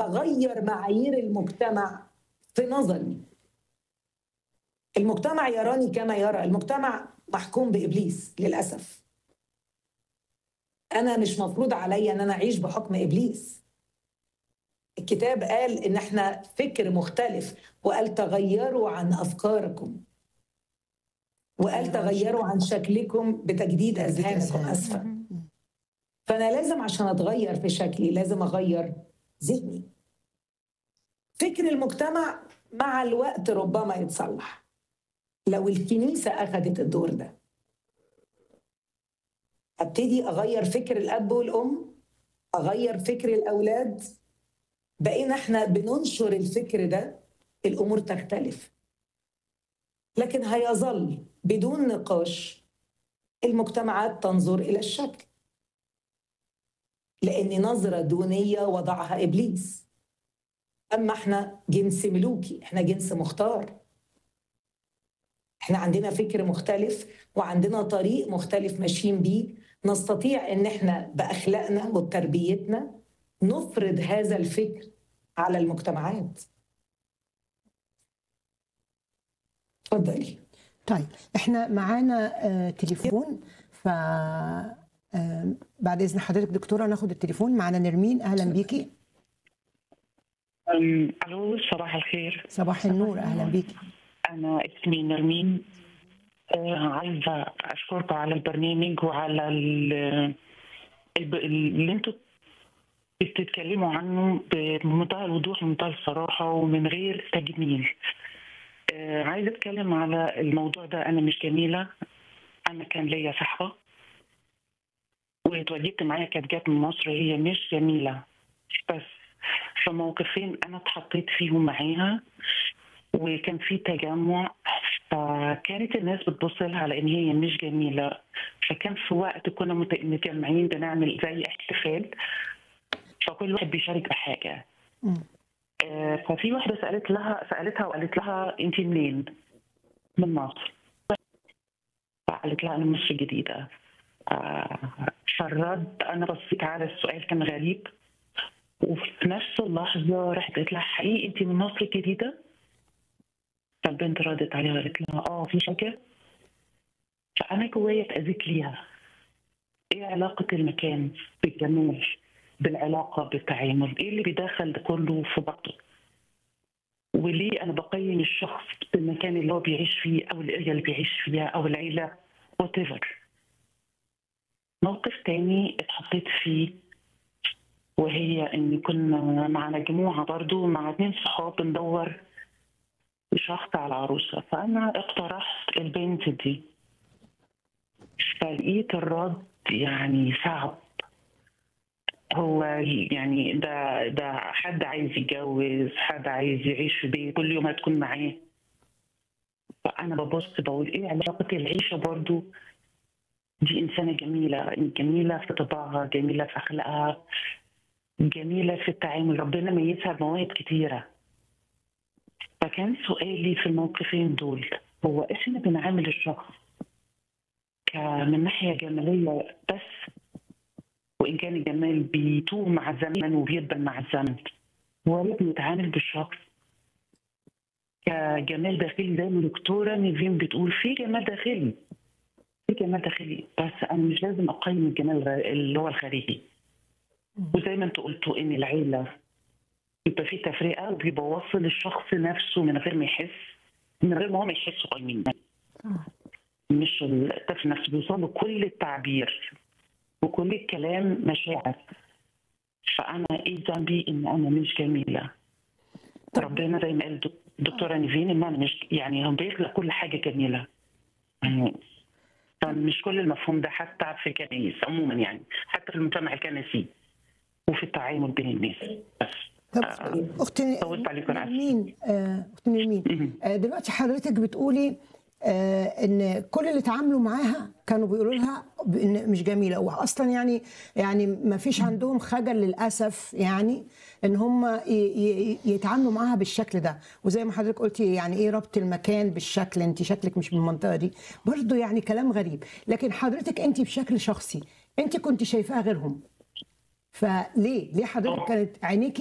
بغير معايير المجتمع في نظري المجتمع يراني كما يرى المجتمع محكوم بابليس للاسف انا مش مفروض عليا ان انا اعيش بحكم ابليس الكتاب قال ان احنا فكر مختلف وقال تغيروا عن افكاركم وقال تغيروا عن شكلكم بتجديد اذهانكم اسفه فانا لازم عشان اتغير في شكلي لازم اغير ذهني فكر المجتمع مع الوقت ربما يتصلح لو الكنيسه اخذت الدور ده ابتدي اغير فكر الاب والام اغير فكر الاولاد بقينا احنا بننشر الفكر ده الامور تختلف لكن هيظل بدون نقاش المجتمعات تنظر الى الشكل لان نظره دونيه وضعها ابليس اما احنا جنس ملوكي احنا جنس مختار احنا عندنا فكر مختلف وعندنا طريق مختلف ماشيين بيه نستطيع ان احنا باخلاقنا وبتربيتنا نفرض هذا الفكر على المجتمعات اتفضلي طيب احنا معانا آه تليفون ف آه بعد اذن حضرتك دكتوره ناخد التليفون معانا نرمين اهلا بيكي أم، الو صباح الخير صباح النور اهلا بيكي انا اسمي نرمين آه، عايزه اشكركم على البرنامج وعلى ال- الب- اللي انتوا بتتكلموا عنه بمنتهى الوضوح ومنتهى الصراحه ومن غير تجميل آه، عايزه اتكلم على الموضوع ده انا مش جميله انا كان ليا صاحبه واتواجدت معاها كانت جت من مصر هي مش جميله بس في موقفين انا اتحطيت فيهم معاها وكان في تجمع فكانت الناس بتبص لها على ان هي مش جميله فكان في وقت كنا مت- متجمعين بنعمل زي احتفال فكل واحد بيشارك بحاجه مم. آه، ففي واحده سالت لها سالتها وقالت لها انت منين؟ من مصر فقالت لها انا مصر جديده آه، فالرد انا بصيت على السؤال كان غريب وفي نفس اللحظه رحت قلت لها حقيقي انت من مصر الجديده؟ فالبنت ردت عليها وقالت لها اه في حاجه فانا جوايا اتاذيت ليها ايه علاقه المكان بالجمال بالعلاقه بالتعامل ايه اللي بيدخل ده كله في بعضه وليه انا بقيم الشخص بالمكان اللي هو بيعيش فيه او الاريا اللي بيعيش فيها او العيله وات موقف تاني اتحطيت فيه وهي ان كنا مع مجموعه برضو مع اتنين صحاب بندور شخص على عروسه فانا اقترحت البنت دي فلقيت الرد يعني صعب هو يعني ده ده حد عايز يتجوز حد عايز يعيش في بيت كل يوم هتكون معاه فانا ببص بقول ايه علاقه العيشه برضو دي انسانه جميله جميله في طباعها جميله في اخلاقها جميله في التعامل ربنا ميزها بمواهب كتيره فكان سؤالي في الموقفين دول هو احنا بنعامل الشخص ك- من ناحيه جماليه بس وان كان الجمال بيتوه مع الزمن وبيدبل مع الزمن ولا بنتعامل بالشخص كجمال داخلي زي ما دكتوره نيفين بتقول في جمال داخلي في جمال داخلي بس انا مش لازم اقيم الجمال الغ- اللي هو الخارجي وزي ما انتوا قلتوا ان العيله بيبقى في تفرقه وبيبقى واصل الشخص نفسه من غير ما يحس من غير ما هو ما يحس قايمين مش الطفل نفسه بيوصل له كل التعبير وكل الكلام مشاعر فانا ايه ذنبي ان انا مش جميله ربنا زي ما قال الدك- الدكتوره نيفين ان انا مش يعني هو بيخلق كل حاجه جميله يعني مش كل المفهوم ده حتى في الكنائس عموما يعني حتى في المجتمع الكنسي وفي التعامل بين الناس بس طب آه، اختي طولت عليكم، أنا آسفة. نرمين آه، اختي نرمين مهم. آه، دلوقتي حضرتك بتقولي آه، ان كل اللي اتعاملوا معاها كانوا بيقولوا لها ان مش جميله واصلا يعني يعني ما فيش عندهم خجل للاسف يعني ان هم ي- ي- يتعاملوا معاها بالشكل ده وزي ما حضرتك قلتي يعني ايه ربط المكان بالشكل انت شكلك مش من المنطقه دي برضه يعني كلام غريب لكن حضرتك انت بشكل شخصي انت كنت شايفاها غيرهم فليه ليه حضرتك كانت عينيكي